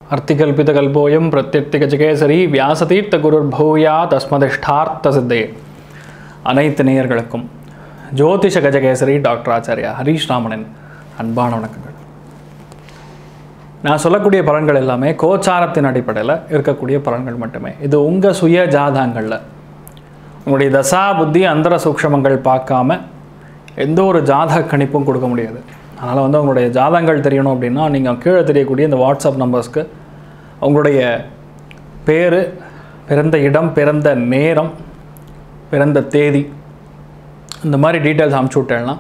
அர்த்திகல்பிதகல்போயம் பிரத்யர்த்திகஜகேசரி வியாசதீர்த்த குருர் பூயா தஸ்மதிஷ்டார்த்த சித்தே அனைத்து நேயர்களுக்கும் ஜோதிஷ கஜகேசரி டாக்டர் ஆச்சாரியா ஹரீஷ் ராமனின் அன்பான வணக்கங்கள் நான் சொல்லக்கூடிய பலன்கள் எல்லாமே கோச்சாரத்தின் அடிப்படையில் இருக்கக்கூடிய பலன்கள் மட்டுமே இது உங்கள் சுய ஜாதகங்களில் உங்களுடைய தசா புத்தி அந்தர சூக்ஷமங்கள் பார்க்காம எந்த ஒரு ஜாதக கணிப்பும் கொடுக்க முடியாது அதனால் வந்து உங்களுடைய ஜாதகங்கள் தெரியணும் அப்படின்னா நீங்கள் கீழே தெரியக்கூடிய இந்த வாட்ஸ்அப் நம்பர்ஸ்க்கு உங்களுடைய பேர் பிறந்த இடம் பிறந்த நேரம் பிறந்த தேதி இந்த மாதிரி டீட்டெயில்ஸ் அமுச்சு விட்டேன்னா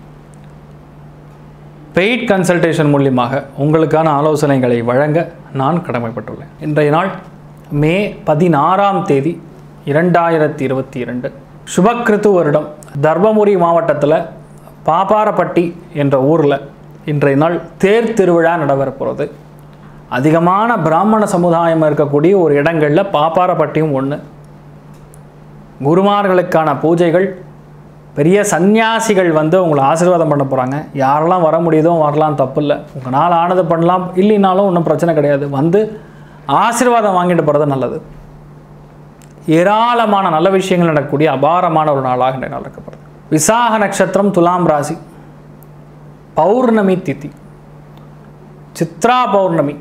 பெய்ட் கன்சல்டேஷன் மூலியமாக உங்களுக்கான ஆலோசனைகளை வழங்க நான் கடமைப்பட்டுள்ளேன் இன்றைய நாள் மே பதினாறாம் தேதி இரண்டாயிரத்தி இருபத்தி இரண்டு சுபக்கிருத்து வருடம் தர்மபுரி மாவட்டத்தில் பாப்பாரப்பட்டி என்ற ஊரில் இன்றைய நாள் தேர் திருவிழா நடைபெற போகிறது அதிகமான பிராமண சமுதாயம் இருக்கக்கூடிய ஒரு இடங்களில் பாப்பாரப்பட்டியும் ஒன்று குருமார்களுக்கான பூஜைகள் பெரிய சந்நியாசிகள் வந்து உங்களை ஆசீர்வாதம் பண்ண போகிறாங்க யாரெல்லாம் வர முடியுதோ வரலாம் தப்பு இல்லை உங்கள் நாள் ஆனது பண்ணலாம் இல்லைனாலும் ஒன்றும் பிரச்சனை கிடையாது வந்து ஆசீர்வாதம் வாங்கிட்டு போகிறது நல்லது ஏராளமான நல்ல விஷயங்கள் நடக்கக்கூடிய அபாரமான ஒரு நாளாக இன்றைய நாள் இருக்கப்படுது விசாக நட்சத்திரம் துலாம் ராசி பௌர்ணமி திதி சித்ரா பௌர்ணமி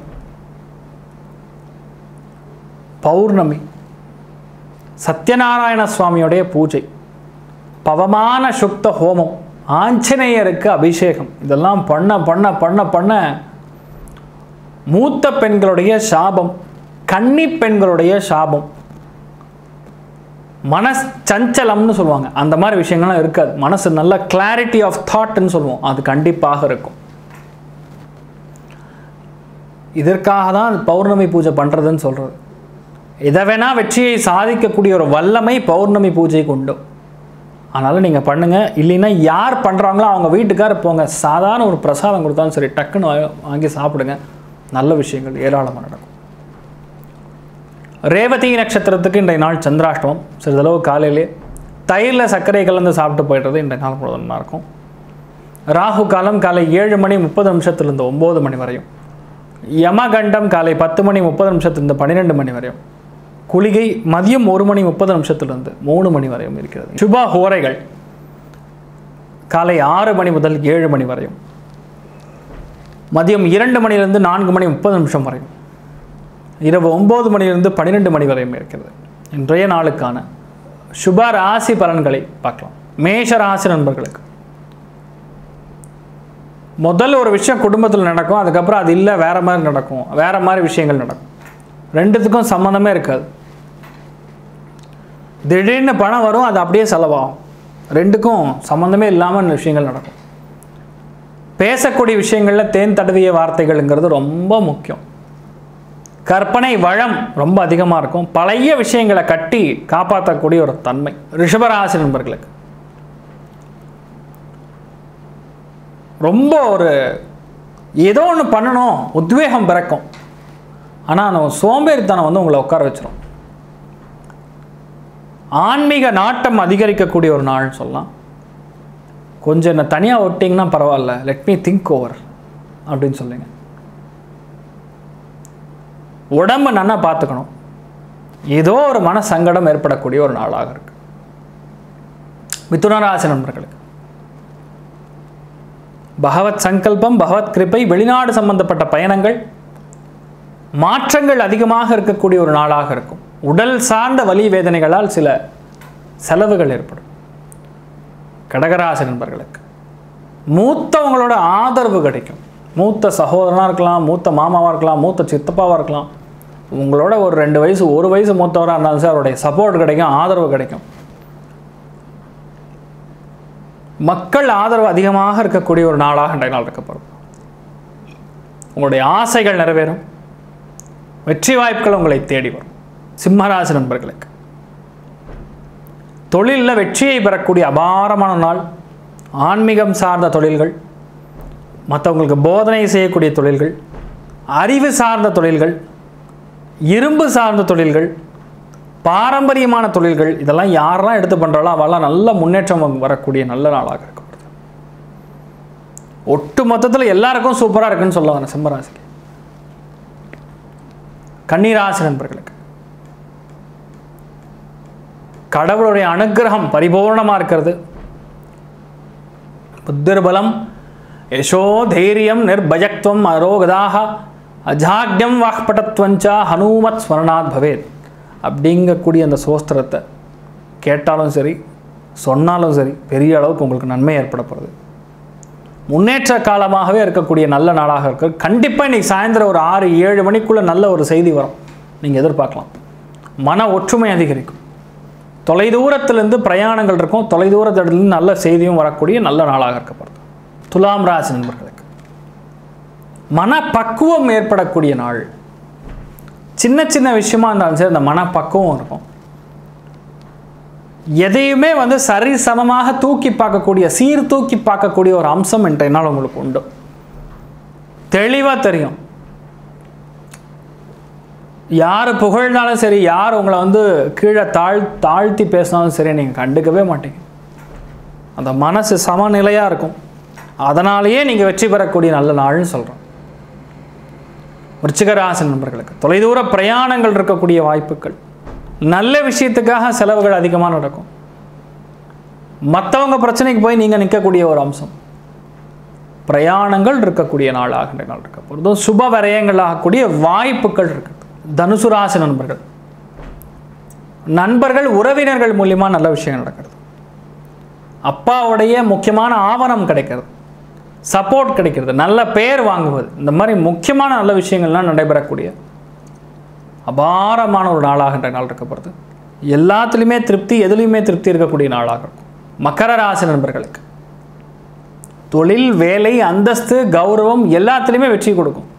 பௌர்ணமி சத்யநாராயண சுவாமியுடைய பூஜை பவமான சுக்த ஹோமம் ஆஞ்சநேயருக்கு அபிஷேகம் இதெல்லாம் பண்ண பண்ண பண்ண பண்ண மூத்த பெண்களுடைய சாபம் கன்னி பெண்களுடைய சாபம் மனஸ் சஞ்சலம்னு சொல்லுவாங்க அந்த மாதிரி விஷயங்கள்லாம் இருக்காது மனசு நல்ல கிளாரிட்டி ஆஃப் தாட்னு சொல்லுவோம் அது கண்டிப்பாக இருக்கும் இதற்காக தான் பௌர்ணமி பூஜை பண்ணுறதுன்னு சொல்கிறது எதை வேணால் வெற்றியை சாதிக்கக்கூடிய ஒரு வல்லமை பௌர்ணமி பூஜைக்கு உண்டு அதனால் நீங்கள் பண்ணுங்கள் இல்லைன்னா யார் பண்ணுறாங்களோ அவங்க வீட்டுக்கார போங்க சாதாரண ஒரு பிரசாதம் கொடுத்தாலும் சரி டக்குன்னு வா- வாங்கி சாப்பிடுங்க நல்ல விஷயங்கள் ஏராளமாக நடக்கும் ரேவதி நட்சத்திரத்துக்கு இன்றைய நாள் சந்திராஷ்டமம் சிறிதளவு காலையிலே தயிரில் சர்க்கரை கலந்து சாப்பிட்டு போயிடுறது இன்றைய நாள் முழுவதுமா இருக்கும் ராகு காலம் காலை ஏழு மணி முப்பது நிமிஷத்துலேருந்து ஒம்பது மணி வரையும் யமகண்டம் காலை பத்து மணி முப்பது நிமிஷத்துலேருந்து பன்னிரெண்டு மணி வரையும் குளிகை மதியம் ஒரு மணி முப்பது நிமிஷத்துலேருந்து மூணு மணி வரையும் இருக்கிறது சுப ஹோரைகள் காலை ஆறு மணி முதல் ஏழு மணி வரையும் மதியம் இரண்டு மணிலிருந்து நான்கு மணி முப்பது நிமிஷம் வரையும் இரவு ஒம்பது மணிலிருந்து பன்னிரெண்டு மணி வரையும் இருக்கிறது இன்றைய நாளுக்கான சுப ராசி பலன்களை பார்க்கலாம் மேஷ ராசி நண்பர்களுக்கு முதல்ல ஒரு விஷயம் குடும்பத்தில் நடக்கும் அதுக்கப்புறம் அது இல்லை வேற மாதிரி நடக்கும் வேற மாதிரி விஷயங்கள் நடக்கும் ரெண்டுத்துக்கும் சம்மந்தமே இருக்காது திடீர்னு பணம் வரும் அது அப்படியே செலவாகும் ரெண்டுக்கும் சம்மந்தமே இல்லாமல் விஷயங்கள் நடக்கும் பேசக்கூடிய விஷயங்களில் தேன் தடவிய வார்த்தைகள்ங்கிறது ரொம்ப முக்கியம் கற்பனை வளம் ரொம்ப அதிகமாக இருக்கும் பழைய விஷயங்களை கட்டி காப்பாற்றக்கூடிய ஒரு தன்மை ரிஷபராசி நண்பர்களுக்கு ரொம்ப ஒரு ஏதோ ஒன்று பண்ணணும் உத்வேகம் பிறக்கும் ஆனால் நம்ம சோம்பேறித்தனம் வந்து உங்களை உட்கார வச்சிரும் ஆன்மீக நாட்டம் அதிகரிக்கக்கூடிய ஒரு நாள்னு சொல்லலாம் கொஞ்சம் என்ன தனியாக விட்டிங்கன்னா பரவாயில்ல லெட் மீ திங்க் ஓவர் அப்படின்னு சொல்லுங்க உடம்பு நல்லா பார்த்துக்கணும் ஏதோ ஒரு மன சங்கடம் ஏற்படக்கூடிய ஒரு நாளாக இருக்கு மிதுனராசி நண்பர்களுக்கு பகவத் சங்கல்பம் பகவத் கிருபை வெளிநாடு சம்பந்தப்பட்ட பயணங்கள் மாற்றங்கள் அதிகமாக இருக்கக்கூடிய ஒரு நாளாக இருக்கும் உடல் சார்ந்த வலி வேதனைகளால் சில செலவுகள் ஏற்படும் கடகராசி நண்பர்களுக்கு மூத்தவங்களோட ஆதரவு கிடைக்கும் மூத்த சகோதரனாக இருக்கலாம் மூத்த மாமாவாக இருக்கலாம் மூத்த சித்தப்பாவாக இருக்கலாம் உங்களோட ஒரு ரெண்டு வயசு ஒரு வயசு மூத்தவராக இருந்தாலும் சார் அவருடைய சப்போர்ட் கிடைக்கும் ஆதரவு கிடைக்கும் மக்கள் ஆதரவு அதிகமாக இருக்கக்கூடிய ஒரு நாளாக இன்றைய நாள் இருக்கப்படும் உங்களுடைய ஆசைகள் நிறைவேறும் வெற்றி வாய்ப்புகள் உங்களை தேடி வரும் சிம்மராசி நண்பர்களுக்கு தொழிலில் வெற்றியை பெறக்கூடிய அபாரமான நாள் ஆன்மீகம் சார்ந்த தொழில்கள் மற்றவங்களுக்கு போதனை செய்யக்கூடிய தொழில்கள் அறிவு சார்ந்த தொழில்கள் இரும்பு சார்ந்த தொழில்கள் பாரம்பரியமான தொழில்கள் இதெல்லாம் யாரெல்லாம் எடுத்து பண்ணுறாலோ அவெல்லாம் நல்ல முன்னேற்றம் வரக்கூடிய நல்ல நாளாக இருக்கப்படுது ஒட்டு மொத்தத்தில் எல்லாருக்கும் சூப்பராக இருக்குன்னு சொல்ல வரேன் சிம்மராசிக்கு கன்னிராசி நண்பர்களுக்கு கடவுளுடைய அனுக்கிரகம் பரிபூர்ணமாக இருக்கிறது புத்திர்பலம் யசோ தைரியம் நிர்பயக்துவம் அரோகதாக அஜாக்யம் வாக்பட்டத்வஞ்சா ஹனுமத் ஸ்மரணாத் பவேத் அப்படிங்கக்கூடிய அந்த சோஸ்திரத்தை கேட்டாலும் சரி சொன்னாலும் சரி பெரிய அளவுக்கு உங்களுக்கு நன்மை ஏற்பட போகிறது முன்னேற்ற காலமாகவே இருக்கக்கூடிய நல்ல நாளாக இருக்கு கண்டிப்பாக இன்றைக்கி சாயந்தரம் ஒரு ஆறு ஏழு மணிக்குள்ளே நல்ல ஒரு செய்தி வரும் நீங்கள் எதிர்பார்க்கலாம் மன ஒற்றுமை அதிகரிக்கும் தொலைதூரத்திலிருந்து பிரயாணங்கள் இருக்கும் தொலைதூரத்திலிருந்து நல்ல செய்தியும் வரக்கூடிய நல்ல நாளாக இருக்கப்படுது துலாம் ராசி நண்பர்களுக்கு மனப்பக்குவம் ஏற்படக்கூடிய நாள் சின்ன சின்ன விஷயமா இருந்தாலும் சரி அந்த மனப்பக்குவம் இருக்கும் எதையுமே வந்து சரி சமமாக தூக்கி பார்க்கக்கூடிய சீர் தூக்கி பார்க்கக்கூடிய ஒரு அம்சம் இன்றைய நாள் உங்களுக்கு உண்டு தெளிவாக தெரியும் யார் புகழ்னாலும் சரி யார் உங்களை வந்து கீழே தாழ் தாழ்த்தி பேசினாலும் சரி நீங்கள் கண்டுக்கவே மாட்டீங்க அந்த மனசு சமநிலையாக இருக்கும் அதனாலேயே நீங்கள் வெற்றி பெறக்கூடிய நல்ல நாள்னு சொல்கிறோம் விருச்சிகராசி நண்பர்களுக்கு தொலைதூர பிரயாணங்கள் இருக்கக்கூடிய வாய்ப்புகள் நல்ல விஷயத்துக்காக செலவுகள் அதிகமாக நடக்கும் மற்றவங்க பிரச்சனைக்கு போய் நீங்கள் நிற்கக்கூடிய ஒரு அம்சம் பிரயாணங்கள் இருக்கக்கூடிய நாளாக இந்த நாள் இருக்க போகிறதும் சுப விரயங்கள் ஆகக்கூடிய வாய்ப்புகள் இருக்குது தனுசு ராசி நண்பர்கள் நண்பர்கள் உறவினர்கள் மூலியமாக நல்ல விஷயம் நடக்கிறது அப்பாவுடைய முக்கியமான ஆவணம் கிடைக்கிறது சப்போர்ட் கிடைக்கிறது நல்ல பேர் வாங்குவது இந்த மாதிரி முக்கியமான நல்ல விஷயங்கள்லாம் நடைபெறக்கூடிய அபாரமான ஒரு நாளாக இன்றைய நாள் இருக்கப்படுது எல்லாத்துலேயுமே திருப்தி எதுலேயுமே திருப்தி இருக்கக்கூடிய நாளாக இருக்கும் மகர ராசி நண்பர்களுக்கு தொழில் வேலை அந்தஸ்து கௌரவம் எல்லாத்துலேயுமே வெற்றி கொடுக்கும்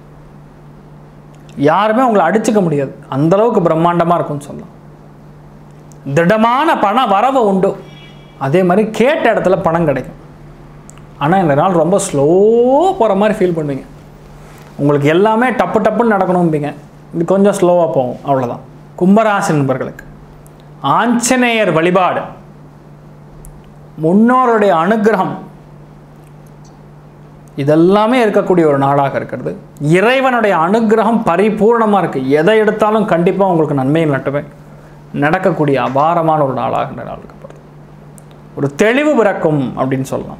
யாருமே உங்களை அடிச்சுக்க முடியாது அந்த அளவுக்கு பிரம்மாண்டமாக இருக்கும்னு சொல்லலாம் திடமான பண வரவு உண்டு அதே மாதிரி கேட்ட இடத்துல பணம் கிடைக்கும் ஆனால் இந்த நாள் ரொம்ப ஸ்லோ போகிற மாதிரி ஃபீல் பண்ணுவீங்க உங்களுக்கு எல்லாமே டப்பு டப்புன்னு நடக்கணும்பீங்க இது கொஞ்சம் ஸ்லோவாக போகும் அவ்வளோதான் கும்பராசி நண்பர்களுக்கு ஆஞ்சநேயர் வழிபாடு முன்னோருடைய அனுகிரகம் இதெல்லாமே இருக்கக்கூடிய ஒரு நாளாக இருக்கிறது இறைவனுடைய அனுகிரகம் பரிபூர்ணமாக இருக்குது எதை எடுத்தாலும் கண்டிப்பாக உங்களுக்கு நன்மையை நட்டுமே நடக்கக்கூடிய அபாரமான ஒரு நாளாக இந்த நாள் இருக்கப்படுது ஒரு தெளிவு பிறக்கும் அப்படின்னு சொல்லலாம்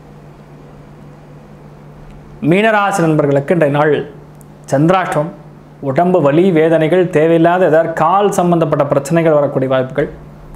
மீனராசி நண்பர்களுக்கு இன்றைய நாள் சந்திராஷ்டம் உடம்பு வலி வேதனைகள் தேவையில்லாத ஏதாவது கால் சம்பந்தப்பட்ட பிரச்சனைகள் வரக்கூடிய வாய்ப்புகள்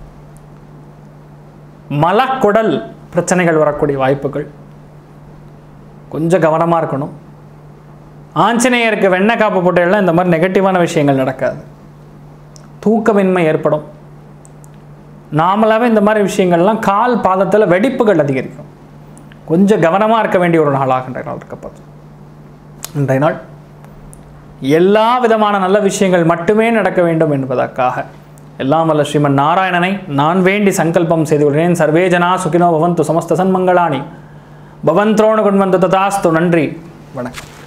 மலக்குடல் பிரச்சனைகள் வரக்கூடிய வாய்ப்புகள் கொஞ்சம் கவனமாக இருக்கணும் ஆஞ்சநேயருக்கு வெண்ணெய் காப்பு போட்டையெல்லாம் இந்த மாதிரி நெகட்டிவான விஷயங்கள் நடக்காது தூக்கமின்மை ஏற்படும் நாமளாவே இந்த மாதிரி விஷயங்கள்லாம் கால் பாதத்தில் வெடிப்புகள் அதிகரிக்கும் கொஞ்சம் கவனமாக இருக்க வேண்டிய ஒரு நாளாக இன்றைய நாள் இருக்கப்போகுது இன்றைய நாள் எல்லா விதமான நல்ல விஷயங்கள் மட்டுமே நடக்க வேண்டும் என்பதற்காக எல்லாம் வல்ல ஸ்ரீமன் நாராயணனை நான் வேண்டி சங்கல்பம் செய்து கொள்கிறேன் சர்வேஜனா சுகினோ பவந்து சமஸ்த சன்மங்களானி பவந்த்ரோணு குண்வந்து ததாஸ்து நன்றி வணக்கம்